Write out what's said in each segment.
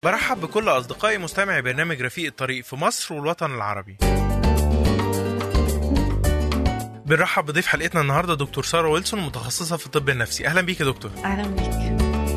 برحب بكل أصدقائي مستمعي برنامج رفيق الطريق في مصر والوطن العربي بنرحب بضيف حلقتنا النهارده دكتور ساره ويلسون متخصصه في الطب النفسي اهلا بيك يا دكتور اهلا بيك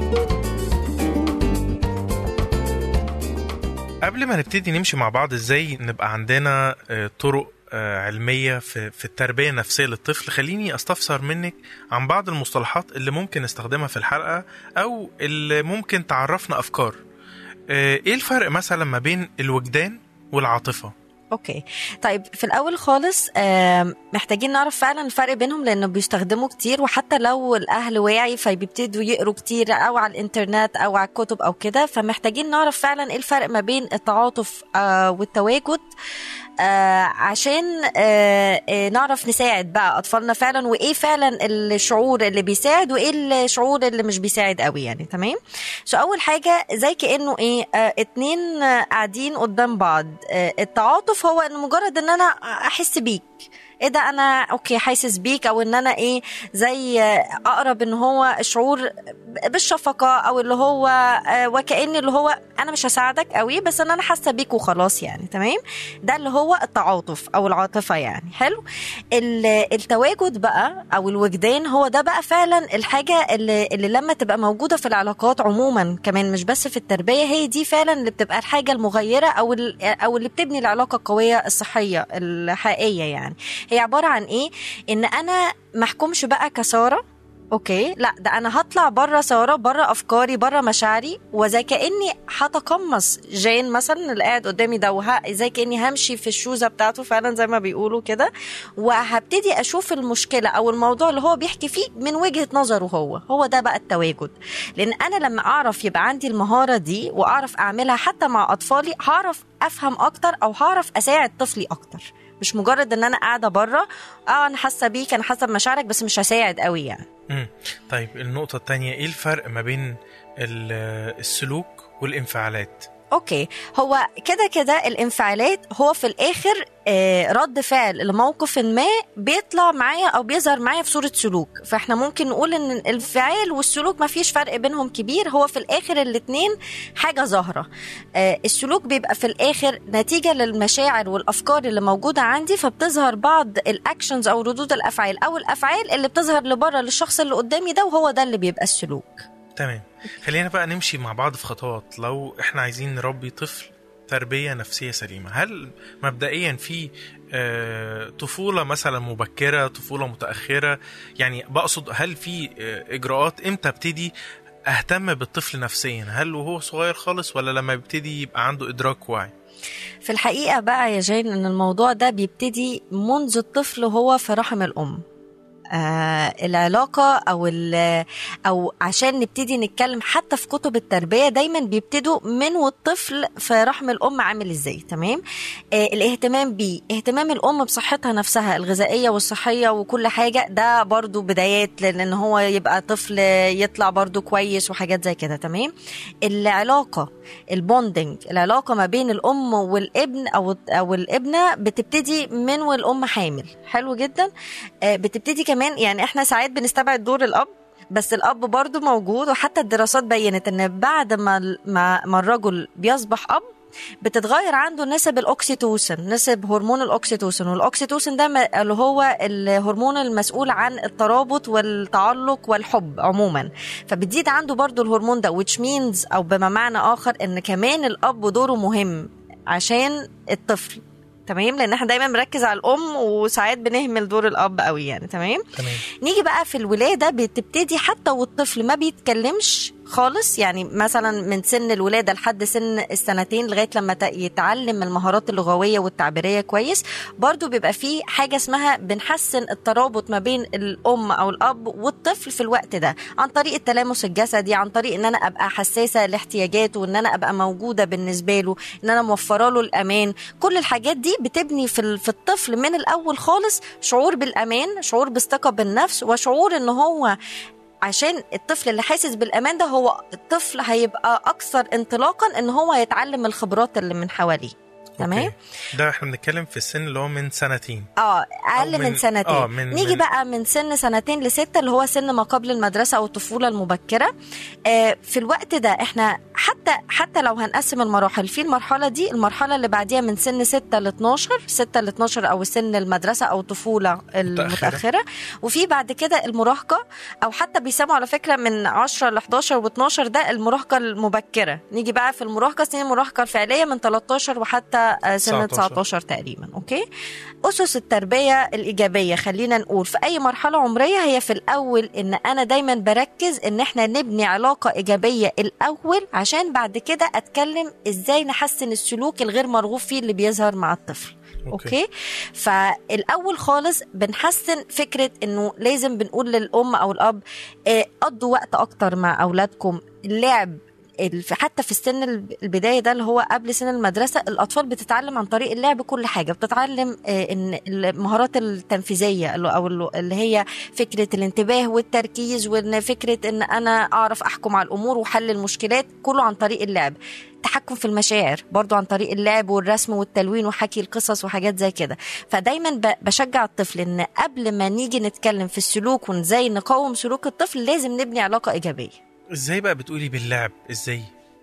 قبل ما نبتدي نمشي مع بعض ازاي نبقى عندنا آه، طرق آه، علميه في في التربيه النفسيه للطفل خليني استفسر منك عن بعض المصطلحات اللي ممكن نستخدمها في الحلقه او اللي ممكن تعرفنا افكار آه، ايه الفرق مثلا ما بين الوجدان والعاطفه اوكي طيب في الاول خالص آم، محتاجين نعرف فعلا الفرق بينهم لانه بيستخدموا كتير وحتى لو الاهل واعي فبيبتدوا يقروا كتير او على الانترنت او على الكتب او كده فمحتاجين نعرف فعلا ايه الفرق ما بين التعاطف آه، والتواجد آه عشان آه آه نعرف نساعد بقى اطفالنا فعلا وايه فعلا الشعور اللي بيساعد وايه الشعور اللي مش بيساعد قوي يعني تمام سو اول حاجه زي كانه ايه آه اتنين آه قاعدين قدام بعض آه التعاطف هو ان مجرد ان انا احس بيك ايه ده انا اوكي حاسس بيك او ان انا ايه زي آه، اقرب ان هو شعور بالشفقه او اللي هو آه، وكأن اللي هو انا مش هساعدك قوي بس ان انا حاسه بيك وخلاص يعني تمام ده اللي هو التعاطف او العاطفه يعني حلو ال- التواجد بقى او الوجدان هو ده بقى فعلا الحاجه اللي, اللي لما تبقى موجوده في العلاقات عموما كمان مش بس في التربيه هي دي فعلا اللي بتبقى الحاجه المغيره او ال- او اللي بتبني العلاقه القويه الصحيه الحقيقيه يعني هي عباره عن ايه ان انا محكومش بقى كساره اوكي لا ده انا هطلع بره ساره بره افكاري بره مشاعري وزي كاني هتقمص جين مثلا اللي قاعد قدامي ده وه... زي كاني همشي في الشوزه بتاعته فعلا زي ما بيقولوا كده وهبتدي اشوف المشكله او الموضوع اللي هو بيحكي فيه من وجهه نظره هو هو ده بقى التواجد لان انا لما اعرف يبقى عندي المهاره دي واعرف اعملها حتى مع اطفالي هعرف افهم اكتر او هعرف اساعد طفلي اكتر مش مجرد ان انا قاعده بره اه انا حاسه بيك انا حاسه بمشاعرك بس مش هساعد قوي يعني مم. طيب النقطه الثانيه ايه الفرق ما بين ال- السلوك والانفعالات اوكي هو كده كده الانفعالات هو في الاخر آه، رد فعل لموقف ما بيطلع معايا او بيظهر معايا في صوره سلوك فاحنا ممكن نقول ان الانفعال والسلوك ما فيش فرق بينهم كبير هو في الاخر الاتنين حاجه ظاهره آه، السلوك بيبقى في الاخر نتيجه للمشاعر والافكار اللي موجوده عندي فبتظهر بعض الاكشنز او ردود الافعال او الافعال اللي بتظهر لبره للشخص اللي قدامي ده وهو ده اللي بيبقى السلوك تمام خلينا بقى نمشي مع بعض في خطوات لو احنا عايزين نربي طفل تربية نفسية سليمة هل مبدئيا في آه، طفولة مثلا مبكرة طفولة متأخرة يعني بقصد هل في آه، إجراءات إمتى ابتدي أهتم بالطفل نفسيا هل وهو صغير خالص ولا لما يبتدي يبقى عنده إدراك واعي في الحقيقة بقى يا جين إن الموضوع ده بيبتدي منذ الطفل وهو في رحم الأم آه العلاقة أو ال- أو عشان نبتدي نتكلم حتى في كتب التربية دايما بيبتدوا من والطفل في رحم الأم عامل إزاي تمام آه الاهتمام بيه اهتمام الأم بصحتها نفسها الغذائية والصحية وكل حاجة ده برضو بدايات لأن هو يبقى طفل يطلع برضو كويس وحاجات زي كده تمام العلاقة البوندنج العلاقة ما بين الأم والابن أو أو الابنة بتبتدي من والأم حامل حلو جدا آه، بتبتدي كمان يعني احنا ساعات بنستبعد دور الأب بس الأب برضو موجود وحتى الدراسات بينت إن بعد ما ما ما الرجل بيصبح أب بتتغير عنده نسب الاوكسيتوسن نسب هرمون الاوكسيتوسن والاوكسيتوسن ده ما- اللي هو الهرمون المسؤول عن الترابط والتعلق والحب عموما فبتزيد عنده برضو الهرمون ده which means او بما معنى اخر ان كمان الاب دوره مهم عشان الطفل تمام لان احنا دايما بنركز على الام وساعات بنهمل دور الاب قوي يعني تمام تمام نيجي بقى في الولاده بتبتدي حتى والطفل ما بيتكلمش خالص يعني مثلا من سن الولاده لحد سن السنتين لغايه لما ت- يتعلم المهارات اللغويه والتعبيريه كويس برضو بيبقى في حاجه اسمها بنحسن الترابط ما بين الام او الاب والطفل في الوقت ده عن طريق التلامس الجسدي عن طريق ان انا ابقى حساسه لاحتياجاته وان انا ابقى موجوده بالنسبه له ان انا موفره له الامان كل الحاجات دي بتبني في ال- في الطفل من الاول خالص شعور بالامان شعور بالثقه بالنفس وشعور ان هو عشان الطفل اللي حاسس بالامان ده هو الطفل هيبقى اكثر انطلاقا ان هو يتعلم الخبرات اللي من حواليه تمام أوكي. ده احنا بنتكلم في السن اللي هو من سنتين اه اقل أو من, من- سنتين آه، من- نيجي من- بقى من سن سنتين لستة اللي هو سن ما قبل المدرسه او الطفوله المبكره آه في الوقت ده احنا حتى حتى لو هنقسم المراحل في المرحله دي المرحله اللي بعديها من سن 6 ل 12 6 ل 12 او سن المدرسه او الطفوله المتاخره وفي بعد كده المراهقه او حتى بيسموا على فكره من 10 ل 11 و12 ده المراهقه المبكره نيجي بقى في المراهقه سن المراهقه الفعليه من 13 وحتى آه، سن 19. 19 تقريبا اوكي اسس التربيه الايجابيه خلينا نقول في اي مرحله عمريه هي في الاول ان انا دايما بركز ان احنا نبني علاقه ايجابيه الاول عشان بعد كده اتكلم ازاي نحسن السلوك الغير مرغوب فيه اللي بيظهر مع الطفل أوكي. اوكي فالاول خالص بنحسن فكره انه لازم بنقول للام او الاب آه، قضوا وقت اكتر مع اولادكم اللعب ال- حتى في السن الب- البدايه ده اللي هو قبل سن المدرسه الاطفال بتتعلم عن طريق اللعب كل حاجه بتتعلم آه، ان المهارات التنفيذيه اللي- او اللي- اللي هي فكره الانتباه والتركيز وان فكره ان انا اعرف احكم على الامور وحل المشكلات كله عن طريق اللعب التحكم في المشاعر برضو عن طريق اللعب والرسم والتلوين وحكي القصص وحاجات زي كده فدايما ب- بشجع الطفل ان قبل ما نيجي نتكلم في السلوك وازاي نقاوم سلوك الطفل لازم نبني علاقه ايجابيه ازاي بقى بتقولي باللعب ازاي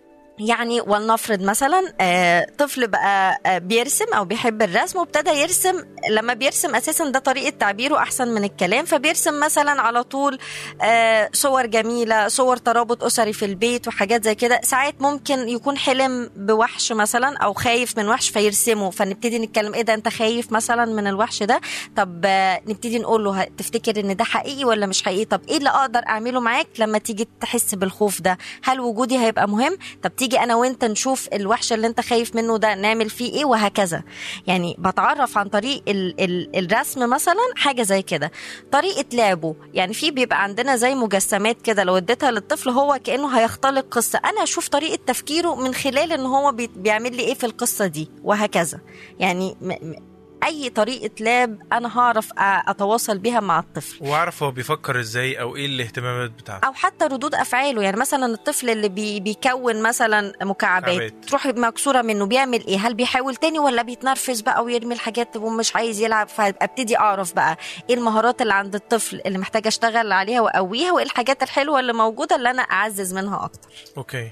يعني ولنفرض مثلا آه، طفل بقى آه، بيرسم او بيحب الرسم وابتدى يرسم لما بيرسم اساسا ده طريقه تعبيره احسن من الكلام فبيرسم مثلا على طول آه، صور جميله صور ترابط اسري في البيت وحاجات زي كده ساعات ممكن يكون حلم بوحش مثلا او خايف من وحش فيرسمه فنبتدي نتكلم ايه ده انت خايف مثلا من الوحش ده طب آه، نبتدي نقول له ه- تفتكر ان ده حقيقي ولا مش حقيقي طب ايه اللي اقدر اعمله معاك لما تيجي تحس بالخوف ده هل وجودي هيبقى مهم طب تيجي انا وانت نشوف الوحش اللي انت خايف منه ده نعمل فيه ايه وهكذا يعني بتعرف عن طريق ال ال الرسم مثلا حاجه زي كده طريقه لعبه يعني في بيبقى عندنا زي مجسمات كده لو اديتها للطفل هو كانه هيختلق قصه انا اشوف طريقه تفكيره من خلال ان هو بي- بيعمل لي ايه في القصه دي وهكذا يعني م م اي طريقه لعب انا هعرف أ- اتواصل بيها مع الطفل واعرف هو بيفكر ازاي او ايه الاهتمامات بتاعته او حتى ردود افعاله يعني مثلا الطفل اللي بي بيكون مثلا مكعبات مكعبات. تروح مكسوره منه بيعمل ايه هل بيحاول تاني ولا بيتنرفز بقى ويرمي الحاجات ومش عايز يلعب فابتدي اعرف بقى ايه المهارات اللي عند الطفل اللي محتاجه اشتغل عليها واقويها وايه الحاجات الحلوه اللي موجوده اللي انا اعزز منها اكتر اوكي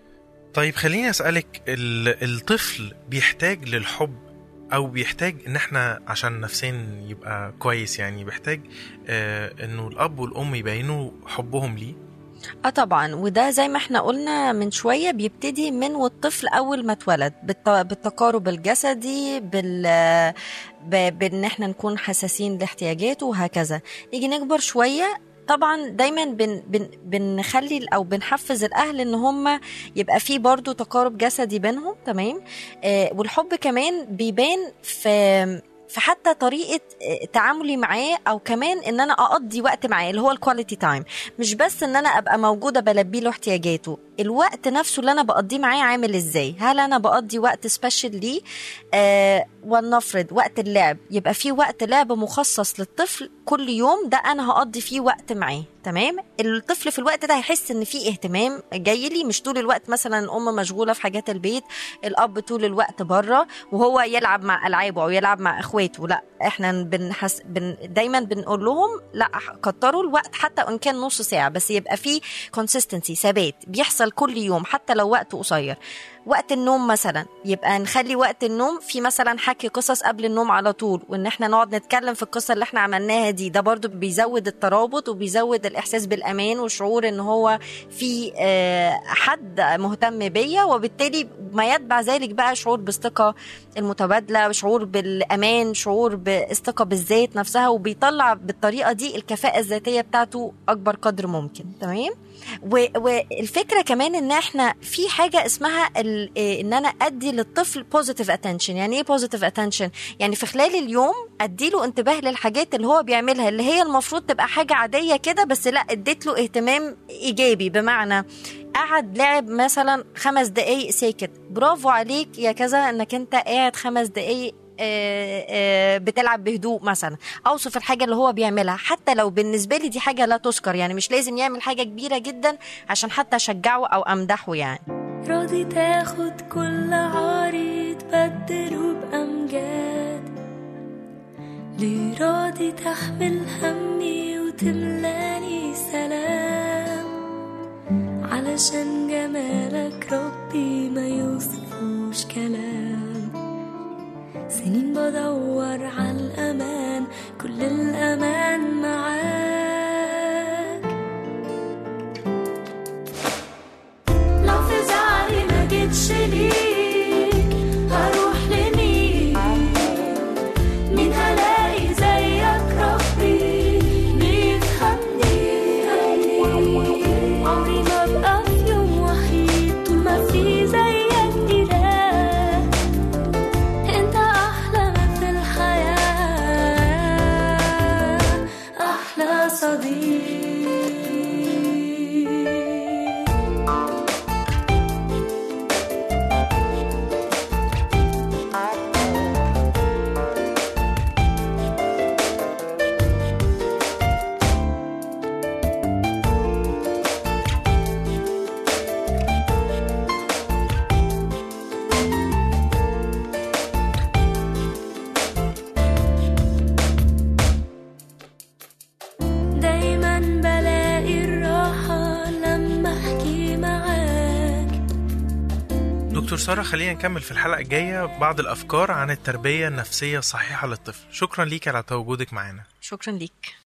طيب خليني اسالك ال- الطفل بيحتاج للحب او بيحتاج ان احنا عشان نفسيا يبقى كويس يعني بيحتاج آه انه الاب والام يبينوا حبهم ليه اه طبعا وده زي ما احنا قلنا من شويه بيبتدي من والطفل اول ما اتولد بالت- بالتقارب الجسدي بال ب- بان احنا نكون حساسين لاحتياجاته وهكذا نيجي نكبر شويه طبعا دايما بن بن بنخلي او بنحفز الاهل ان هم يبقى في برضو تقارب جسدي بينهم تمام آه والحب كمان بيبان في في حتى طريقه آه، تعاملي معاه او كمان ان انا اقضي وقت معاه اللي هو الكواليتي تايم مش بس ان انا ابقى موجوده بلبي له احتياجاته الوقت نفسه اللي انا بقضيه معاه عامل ازاي هل انا بقضي وقت سبيشال ليه آه ولنفرض وقت اللعب يبقى في وقت لعب مخصص للطفل كل يوم ده انا هقضي فيه وقت معاه تمام الطفل في الوقت ده هيحس ان في اهتمام جاي لي مش طول الوقت مثلا الام مشغوله في حاجات البيت الاب طول الوقت بره وهو يلعب مع العابه او يلعب مع اخواته لا احنا بنحس بن دايما بنقول لهم لا كتروا الوقت حتى ان كان نص ساعه بس يبقى في كونسيستنسي ثبات بيحصل كل يوم حتى لو وقت قصير وقت النوم مثلا يبقى نخلي وقت النوم في مثلا حكي قصص قبل النوم على طول وان احنا نقعد نتكلم في القصه اللي احنا عملناها دي ده برضو بيزود الترابط وبيزود الاحساس بالامان وشعور ان هو في آه، حد مهتم بيا وبالتالي ما يتبع ذلك بقى شعور بالثقه المتبادله شعور بالامان شعور بالثقه بالذات نفسها وبيطلع بالطريقه دي الكفاءه الذاتيه بتاعته اكبر قدر ممكن تمام و- والفكره كمان ان احنا في حاجه اسمها ال- إيه، ان انا ادي للطفل بوزيتيف اتنشن يعني ايه بوزيتيف اتنشن يعني في خلال اليوم ادي له انتباه للحاجات اللي هو بيعملها اللي هي المفروض تبقى حاجه عاديه كده بس لا اديت له اهتمام ايجابي بمعنى قعد لعب مثلا خمس دقايق ساكت برافو عليك يا كذا انك انت قاعد خمس دقايق آه، آه، بتلعب بهدوء مثلا اوصف الحاجه اللي هو بيعملها حتى لو بالنسبه لي دي حاجه لا تذكر يعني مش لازم يعمل حاجه كبيره جدا عشان حتى اشجعه او امدحه يعني راضي تاخد كل عاري تبدله بأمجاد ليه راضي تحمل همي وتملاني سلام علشان جمالك ربي ما يوصفوش كلام سنين بدور على الأمان كل الأمان معاك لو في زعلي ما جيتش ليك هروح لمين مين هلاقي زيك ربي بيفهمني عمري ما ابقى في يوم وحيد طول ما في زيك إله انت احلى ما في الحياة احلى صديق دايما بلاقي الراحة لما احكي معاك دكتور سارة خلينا نكمل في الحلقة الجاية بعض الأفكار عن التربية النفسية الصحيحة للطفل شكرا ليك على تواجدك معنا شكرا ليك